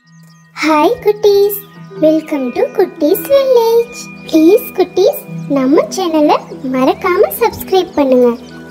hi குட்டீஸ் welcome to குட்டீஸ் village please குட்டீஸ் நம்ம சேனலை மறக்காம சப்ஸ்கிரைப் பண்ணுங்க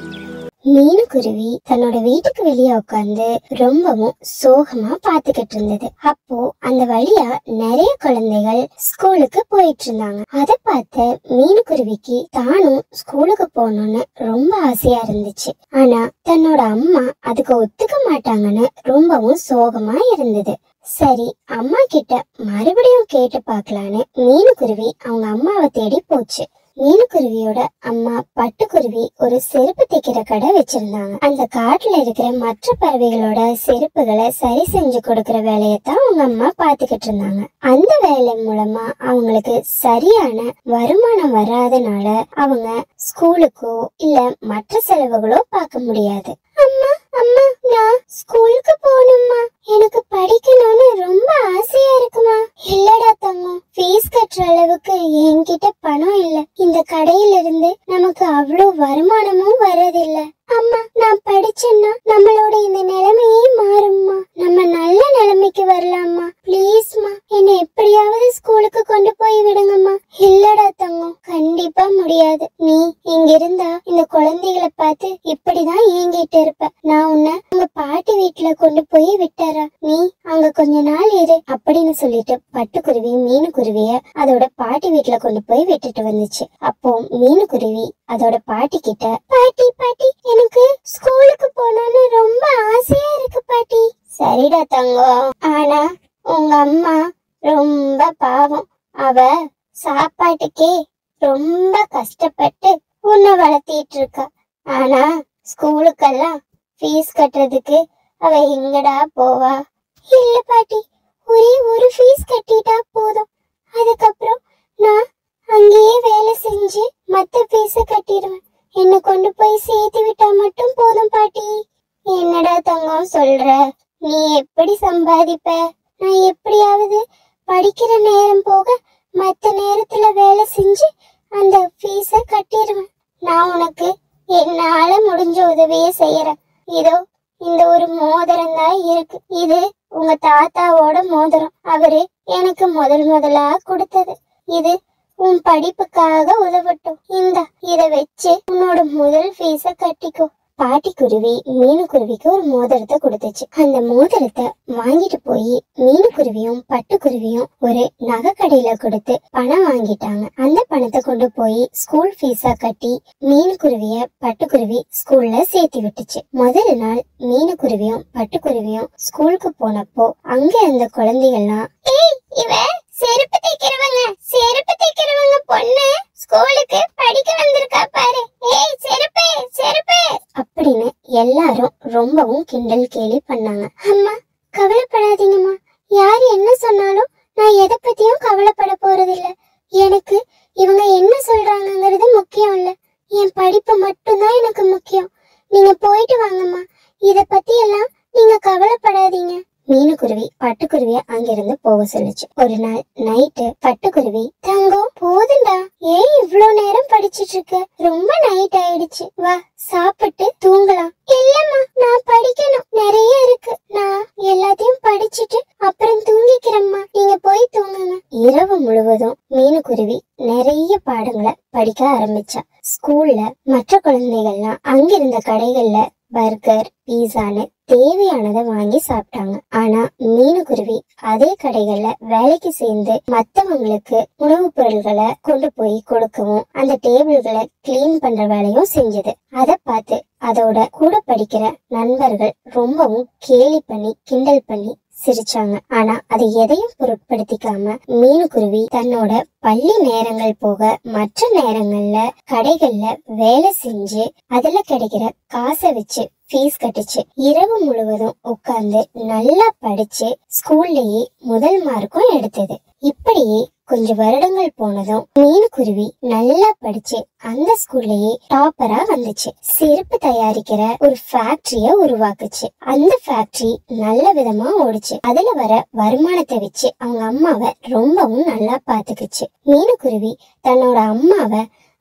மீனுக்குருவி தன்னோட வீட்டுக்கு வெளியே உட்காந்து ரொம்பவும் சோகமா பாத்துக்கிட்டு இருந்தது அப்போ அந்த வழியா நிறைய குழந்தைகள் ஸ்கூலுக்கு போயிட்டு இருந்தாங்க அதை பார்த்த மீனுக்குருவிக்கு தானும் ஸ்கூலுக்கு போகணும்னு ரொம்ப ஆசையா இருந்துச்சு ஆனா தன்னோட அம்மா அதுக்கு ஒத்துக்க மாட்டாங்கன்னு ரொம்பவும் சோகமா இருந்தது சரி அம்மா கிட்ட மறுபடியும் கேட்டு பார்க்கலான்னு மீனுக்குருவி அவங்க அம்மாவை தேடி போச்சு மீனுக்குருவியோட அம்மா பட்டுக்குருவி ஒரு செருப்பு தைக்கிற கடை வச்சிருந்தாங்க அந்த காட்டுல இருக்கிற மற்ற பறவைகளோட செருப்புகளை சரி செஞ்சு கொடுக்கிற வேலையத்தான் அவங்க அம்மா பாத்துக்கிட்டு இருந்தாங்க அந்த வேலை மூலமா அவங்களுக்கு சரியான வருமானம் வராதனால அவங்க ஸ்கூலுக்கோ இல்ல மற்ற செலவுகளோ பார்க்க முடியாது அம்மா அம்மா நான் ஸ்கூலுக்கு போகணுமா எனக்கு படிக்கணும்னு ரொம்ப ஆசையா இருக்குமா இல்லடா தங்கம் ஃபீஸ் கட்டுற அளவுக்கு என்கிட்ட பணம் இல்ல இந்த கடையில இருந்து நமக்கு அவ்வளவு வருமானமும் வரதில்ல அம்மா நான் படிச்சேன்னா நம்மளோட இந்த நிலைமையே மாறும்மா நம்ம நல்ல நிலைமைக்கு வரலாம்மா ப்ளீஸ்மா என்னை எப்படியாவது ஸ்கூலுக்கு கொண்டு போய் விடுங்கம்மா இல்லடா தங்கம் கண்டிப்பா முடியாது நீ இங்க இருந்தா இந்த குழந்தைகளை பார்த்து இப்படிதான் ஏங்கிட்டு இருப்ப நான் உன்னை உங்க பாட்டி வீட்டுல கொண்டு போய் விட்டுறேன் நீ அங்க கொஞ்ச நாள் இரு அப்படின்னு சொல்லிட்டு பட்டுக்குருவி மீனுக்குருவிய அதோட பாட்டி வீட்டுல கொண்டு போய் விட்டுட்டு வந்துச்சு அப்போ மீனுக்குருவி அதோட பாட்டி கிட்ட பாட்டி பாட்டி எனக்கு ஸ்கூலுக்கு போகணும்னு ரொம்ப ஆசையா இருக்கு பாட்டி சரிடா தங்கம் ஆனா உங்க அம்மா ரொம்ப பாவம் அவ சாப்பாட்டுக்கே ரொம்ப கஷ்டப்பட்டு உன்னை வளர்த்திட்டு இருக்கா ஆனா ஸ்கூலுக்கெல்லாம் ஃபீஸ் கட்டுறதுக்கு அவ எங்கடா போவா இல்ல பாட்டி ஒரே ஒரு ஃபீஸ் கட்டிட்டா போதும் அதுக்கப்புறம் நான் அங்கேயே வேலை செஞ்சு மத்த ஃபீஸ கட்டிடுவேன் என்ன கொண்டு போய் சேர்த்து விட்டா மட்டும் போதும் பாட்டி என்னடா தங்கம் சொல்ற நீ எப்படி சம்பாதிப்ப நான் எப்படியாவது படிக்கிற நேரம் போக மத்த நேரத்துல வேலை செஞ்சு அந்த ஃபீஸ கட்டிடுவேன் நான் உனக்கு என்னால முடிஞ்ச உதவியை செய்யறேன் இதோ இந்த ஒரு மோதிரம் தான் இருக்கு இது உங்க தாத்தாவோட மோதிரம் அவரு எனக்கு முதல் முதலா கொடுத்தது இது உன் படிப்புக்காக உதவட்டும் இந்த இத வச்சு உன்னோட முதல் ஃபீஸ கட்டிக்கோ பாட்டிக்குருவி மீனுக்குருவிக்கு ஒரு மோதிரத்தை கொடுத்துச்சு அந்த மோதிரத்தை வாங்கிட்டு போய் மீனுக்குருவியும் பட்டுக்குருவியும் ஒரு நகை கடையில கொடுத்து பணம் வாங்கிட்டாங்க அந்த பணத்தை கொண்டு போய் ஸ்கூல் ஃபீஸா கட்டி மீனுக்குருவிய பட்டுக்குருவி ஸ்கூல்ல சேர்த்து விட்டுச்சு முதல் நாள் மீனுக்குருவியும் பட்டுக்குருவியும் ஸ்கூலுக்கு போனப்போ அங்க இருந்த குழந்தைகள்லாம் ஏய் இவ செருப்பு தைக்கிறவங்க செருப்பு தைக்கிறவங்க பொண்ணு ஸ்கூலுக்கு படிக்க வந்திருக்கா பாரு ஏய் செருப்பு செருப்பு அப்படின்னு எல்லாரும் ரொம்பவும் கிண்டல் கேலி பண்ணாங்க அம்மா கவலைப்படாதீங்கம்மா யார் என்ன சொன்னாலும் நான் எதை பத்தியும் கவலைப்பட போறதில்ல எனக்கு இவங்க என்ன சொல்றாங்கங்கிறது முக்கியம் இல்ல என் படிப்பு மட்டும்தான் எனக்கு முக்கியம் நீங்க போயிட்டு வாங்கம்மா இத பத்தி எல்லாம் நீங்க கவலைப்படாதீங்க மீனுக்குருவி பட்டுக்குருவிய அங்கிருந்து போக சொல்லுச்சு ஒரு நாள் நைட்டு பட்டுக்குருவி தங்கம் போதுண்டா ஏன் இவ்ளோ நேரம் படிச்சிட்டு இருக்க ரொம்ப நைட் ஆயிடுச்சு வா சாப்பிட்டு தூங்கலாம் இல்லம்மா நான் படிக்கணும் நிறைய இருக்கு நான் எல்லாத்தையும் படிச்சிட்டு அப்புறம் தூங்கிக்கிறேம்மா நீங்க போய் தூங்குங்க இரவு முழுவதும் மீனுக்குருவி நிறைய பாடங்களை படிக்க ஆரம்பிச்சா ஸ்கூல்ல மற்ற குழந்தைகள்லாம் அங்கிருந்த கடைகள்ல பர்கர் பீஸான்னு தேவையானதை வாங்கி சாப்பிட்டாங்க ஆனா மீனுக்குருவி அதே கடைகள்ல வேலைக்கு சேர்ந்து மத்தவங்களுக்கு உணவுப் பொருள்களை கொண்டு போய் கொடுக்கவும் அந்த டேபிள்களை கிளீன் பண்ற வேலையும் செஞ்சது அதை பார்த்து அதோட கூட படிக்கிற நண்பர்கள் ரொம்பவும் கேலி பண்ணி கிண்டல் பண்ணி சிரிச்சாங்க ஆனா அது எதையும் பொருட்படுத்திக்காம மீனுக்குருவி தன்னோட பள்ளி நேரங்கள் போக மற்ற நேரங்கள்ல கடைகள்ல வேலை செஞ்சு அதுல கிடைக்கிற காசை வச்சு ஃபீஸ் கட்டுச்சு இரவு முழுவதும் உட்கார்ந்து நல்லா படிச்சு ஸ்கூல்லயே முதல் மார்க்கும் எடுத்தது இப்படியே கொஞ்ச வருடங்கள் போனதும் மீனுக்குருவி நல்லா படிச்சு அந்த ஸ்கூல்லயே டாப்பரா வந்துச்சு செருப்பு தயாரிக்கிற ஒரு ஃபேக்டரிய உருவாக்குச்சு அந்த ஃபேக்டரி நல்ல விதமா ஓடுச்சு அதுல வர வருமானத்தை வச்சு அவங்க அம்மாவை ரொம்பவும் நல்லா பாத்துக்குச்சு மீனுக்குருவி தன்னோட அம்மாவை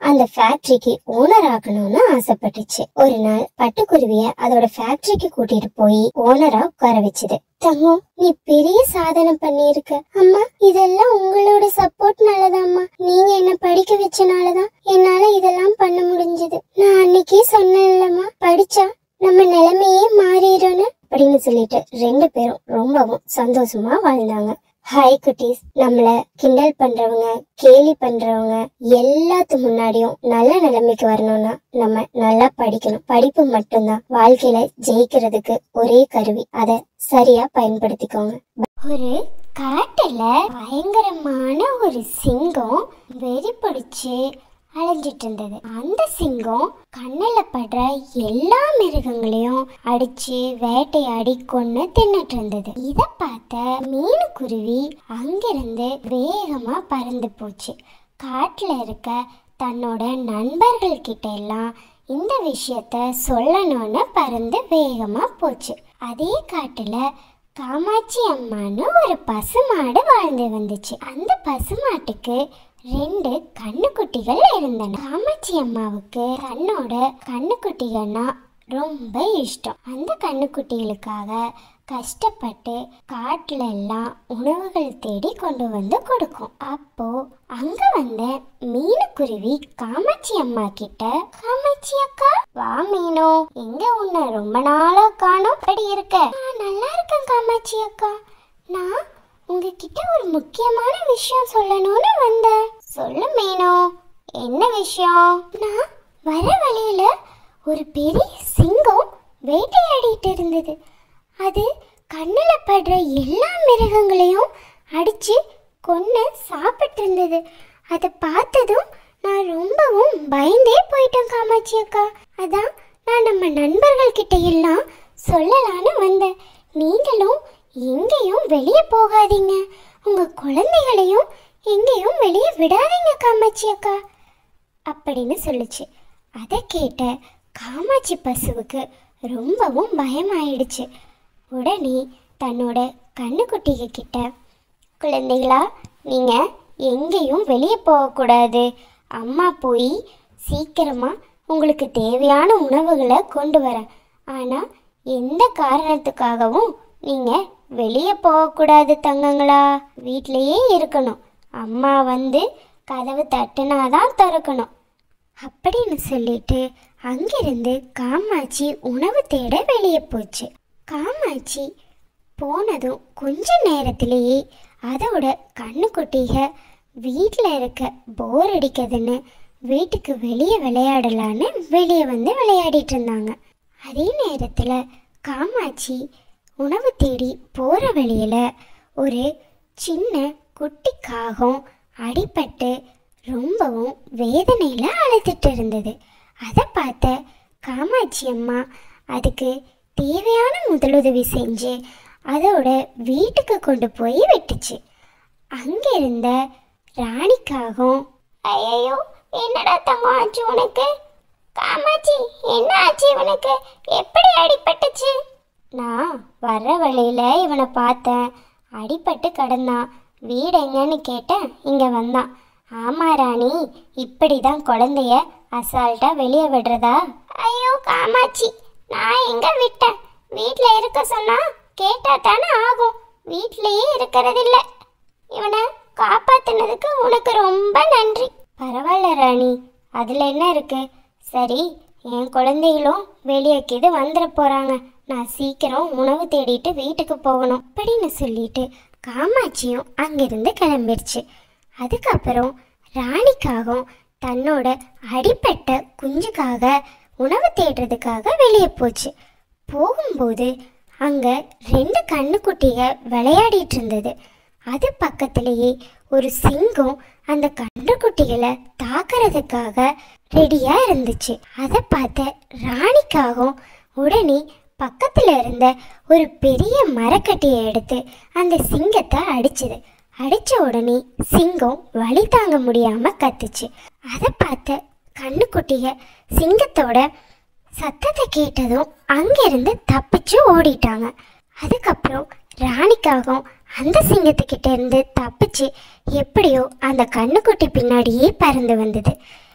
அந்த ஃபேக்டரிக்கு ஓனர் ஆகணும்னு ஆசைப்பட்டுச்சு ஒரு நாள் பட்டுக்குருவிய அதோட ஃபேக்டரிக்கு கூட்டிட்டு போய் ஓனரா உட்கார வச்சுது தங்கம் நீ பெரிய சாதனை பண்ணியிருக்க அம்மா இதெல்லாம் உங்களோட சப்போர்ட்னாலதாம்மா நீங்க என்ன படிக்க வச்சனாலதான் என்னால இதெல்லாம் பண்ண முடிஞ்சது நான் அன்னைக்கே சொன்னேன்லம்மா படிச்சா நம்ம நிலைமையே மாறிடும்னு அப்படின்னு சொல்லிட்டு ரெண்டு பேரும் ரொம்பவும் சந்தோஷமா வாழ்ந்தாங்க ஹாய் குட்டீஸ் நம்மள கிண்டல் பண்றவங்க கேலி பண்றவங்க எல்லாத்து முன்னாடியும் நல்ல நிலைமைக்கு வரணும்னா நம்ம நல்லா படிக்கணும் படிப்பு மட்டும்தான் வாழ்க்கையில ஜெயிக்கிறதுக்கு ஒரே கருவி அத சரியா பயன்படுத்திக்கோங்க ஒரு காட்டுல பயங்கரமான ஒரு சிங்கம் வெறி பிடிச்சு அலைஞ்சிட்டு இருந்தது அந்த சிங்கம் கண்ணுல படுற எல்லா மிருகங்களையும் அடிச்சு வேட்டையாடி கொன்னு தின்னுட்டு இருந்தது இத பார்த்த மீனுக்குருவி அங்கிருந்து வேகமா பறந்து போச்சு காட்டுல இருக்க தன்னோட நண்பர்கள் கிட்ட எல்லாம் இந்த விஷயத்த சொல்லணும்னு பறந்து வேகமா போச்சு அதே காட்டுல காமாட்சி அம்மான்னு ஒரு பசுமாடு வாழ்ந்து வந்துச்சு அந்த பசுமாட்டுக்கு ரெண்டு கண்ணுக்குட்டிகள் இருந்தன காமாட்சி அம்மாவுக்கு தன்னோட கண்ணுக்குட்டிகள்னா ரொம்ப இஷ்டம் அந்த கண்ணுக்குட்டிகளுக்காக கஷ்டப்பட்டு காட்டுல எல்லாம் உணவுகள் தேடி கொண்டு வந்து கொடுக்கும் அப்போ அங்க வந்த மீனுக்குருவி காமாட்சி அம்மா கிட்ட காமாட்சி அக்கா வா மீனு எங்க உன்னை ரொம்ப நாளா காணோம் அப்படி இருக்க நான் நல்லா இருக்கேன் காமாட்சி அக்கா நான் உங்ககிட்ட ஒரு முக்கியமான விஷயம் சொல்லணும்னு வந்தேன் சொல்லு மீனு என்ன விஷயம் நான் வர வழியில ஒரு பெரிய சிங்கம் வேட்டையாடிட்டு இருந்தது அது கண்ணில் படுற எல்லா மிருகங்களையும் அடிச்சு கொன்று சாப்பிட்டு இருந்தது அதை பார்த்ததும் நான் ரொம்பவும் பயந்தே போயிட்டேன் காமாட்சி அக்கா அதான் நான் நம்ம நண்பர்கள் கிட்ட எல்லாம் சொல்லலான்னு வந்தேன் நீங்களும் எங்கேயும் வெளியே போகாதீங்க உங்க குழந்தைகளையும் எங்கேயும் வெளியே விடாதீங்க காமாட்சி அக்கா அப்படின்னு சொல்லுச்சு அதை கேட்ட காமாட்சி பசுவுக்கு ரொம்பவும் பயமாயிடுச்சு உடனே தன்னோட கண்ணுக்குட்டிக கிட்ட குழந்தைகளா நீங்கள் எங்கேயும் வெளியே போகக்கூடாது அம்மா போய் சீக்கிரமாக உங்களுக்கு தேவையான உணவுகளை கொண்டு வரேன் ஆனால் எந்த காரணத்துக்காகவும் நீங்கள் வெளியே போகக்கூடாது தங்கங்களா வீட்டிலையே இருக்கணும் அம்மா வந்து கதவு தட்டுனாதான் திறக்கணும் அப்படின்னு சொல்லிட்டு அங்கிருந்து காமாட்சி உணவு தேட வெளியே போச்சு காமாட்சி போனதும் கொஞ்ச நேரத்திலேயே அதோட கண்ணுக்குட்டிக வீட்டில் இருக்க போர் அடிக்குதுன்னு வீட்டுக்கு வெளியே விளையாடலான்னு வெளியே வந்து விளையாடிட்டு இருந்தாங்க அதே நேரத்தில் காமாட்சி உணவு தேடி போகிற வழியில் ஒரு சின்ன குட்டி காகம் அடிபட்டு ரொம்பவும் வேதனையில் அழுதுட்டு இருந்தது அதை பார்த்த காமாட்சி அம்மா அதுக்கு தேவையான முதலுதவி செஞ்சு அதோட வீட்டுக்கு கொண்டு போய் விட்டுச்சு அங்க இருந்த ராணிக்காகவும் ஐயோ என்னடா தங்கம் ஆச்சு உனக்கு காமாட்சி என்ன ஆச்சு இவனுக்கு எப்படி அடிபட்டுச்சு நான் வர்ற வழியில இவனை பார்த்தேன் அடிபட்டு கிடந்தான் வீடு எங்கன்னு கேட்டேன் இங்க வந்தான் ஆமா ராணி இப்படிதான் குழந்தைய அசால்ட்டா வெளியே விடுறதா ஐயோ காமாட்சி நான் எங்க விட்டேன் வீட்ல இருக்க சொன்னா கேட்டா தானே ஆகும் வீட்லயே இருக்கிறதில்ல இவனை காப்பாத்தினதுக்கு உனக்கு ரொம்ப நன்றி பரவாயில்ல ராணி அதுல என்ன இருக்கு சரி என் குழந்தைகளும் வெளியேக்கிது வந்துட போறாங்க நான் சீக்கிரம் உணவு தேடிட்டு வீட்டுக்கு போகணும் அப்படின்னு சொல்லிட்டு காமாட்சியும் அங்கிருந்து கிளம்பிடுச்சு அதுக்கப்புறம் ராணிக்காகவும் தன்னோட அடிப்பட்ட குஞ்சுக்காக உணவு தேடுறதுக்காக வெளியே போச்சு போகும்போது அங்க ரெண்டு கண்ணுக்குட்டிக விளையாடிட்டு இருந்தது அது பக்கத்திலேயே ஒரு சிங்கம் அந்த கன்றுக்குட்டிகளை தாக்குறதுக்காக ரெடியா இருந்துச்சு அதை பார்த்த ராணிக்காகவும் உடனே பக்கத்துல இருந்த ஒரு பெரிய மரக்கட்டையை எடுத்து அந்த சிங்கத்தை அடிச்சது அடிச்ச உடனே சிங்கம் வலி தாங்க முடியாம கத்துச்சு அதை பார்த்த கண்ணுக்குட்டிக சிங்கத்தோட சத்தத்தை கேட்டதும் அங்கிருந்து தப்பிச்சு ஓடிட்டாங்க அதுக்கப்புறம் ராணிக்காகவும் அந்த சிங்கத்துக்கிட்ட இருந்து தப்பிச்சு எப்படியோ அந்த கண்ணுக்குட்டி பின்னாடியே பறந்து வந்தது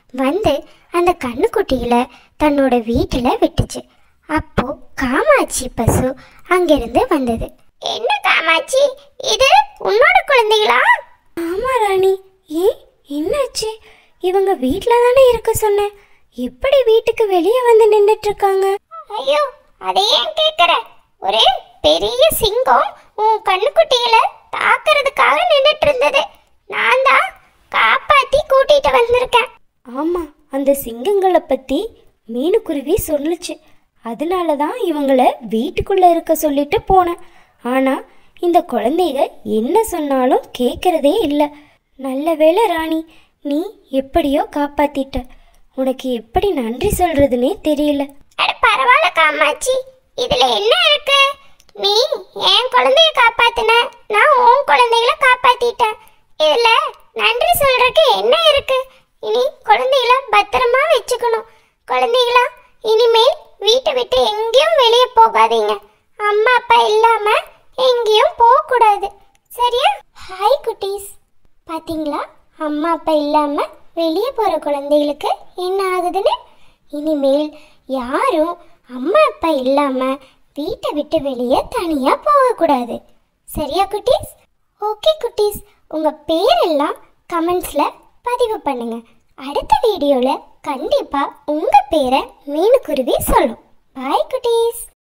வந்து அந்த கண்ணுக்குட்டிகளை தன்னோட வீட்டில் விட்டுச்சு அப்போ காமாட்சி பசு அங்கிருந்து வந்தது என்ன காமாட்சி இது உன்னோட குழந்தைகளா ஆமா ராணி ஏன் என்னாச்சு இவங்க வீட்டில் தானே இருக்க சொன்னேன் எப்படி வீட்டுக்கு வெளியே வந்து நின்றுட்டு இருக்காங்க ஐயோ அதை ஏன் கேட்குற ஒரு பெரிய சிங்கம் உன் கண்ணுக்குட்டிகளை தாக்குறதுக்காக நின்றுட்டு இருந்தது நான் தான் காப்பாத்தி கூட்டிட்டு வந்திருக்கேன் ஆமா அந்த சிங்கங்களை பத்தி மீனுக்குருவி சொல்லுச்சு அதனால தான் இவங்கள வீட்டுக்குள்ள இருக்க சொல்லிட்டு போனேன் ஆனா இந்த குழந்தைக என்ன சொன்னாலும் கேட்கறதே இல்லை நல்ல வேளை ராணி நீ எப்படியோ காப்பாத்திட்ட உனக்கு எப்படி நன்றி சொல்றதுனே தெரியல அட பரவாயில்ல காமாட்சி இதுல என்ன இருக்கு நீ என் குழந்தைய காப்பாத்தின நான் உன் குழந்தைகளை காப்பாத்திட்டேன் இதுல நன்றி சொல்றதுக்கு என்ன இருக்கு இனி குழந்தைகளை பத்திரமா வச்சுக்கணும் குழந்தைகளா இனிமேல் வீட்டை விட்டு எங்கேயும் வெளியே போகாதீங்க அம்மா அப்பா இல்லாம எங்கேயும் போக கூடாது சரியா ஹாய் குட்டீஸ் பாத்தீங்களா அம்மா அப்பா இல்லாம வெளியே போற குழந்தைகளுக்கு என்ன ஆகுதுன்னு இனிமேல் யாரும் அம்மா அப்பா இல்லாம வீட்டை விட்டு வெளியே தனியா போகக்கூடாது சரியா குட்டீஸ் ஓகே குட்டீஸ் உங்க பேரெல்லாம் கமெண்ட்ஸ்ல பதிவு பண்ணுங்க அடுத்த வீடியோல கண்டிப்பா உங்க பேரை மீனுக்குருவி சொல்லும் பாய் குட்டீஸ்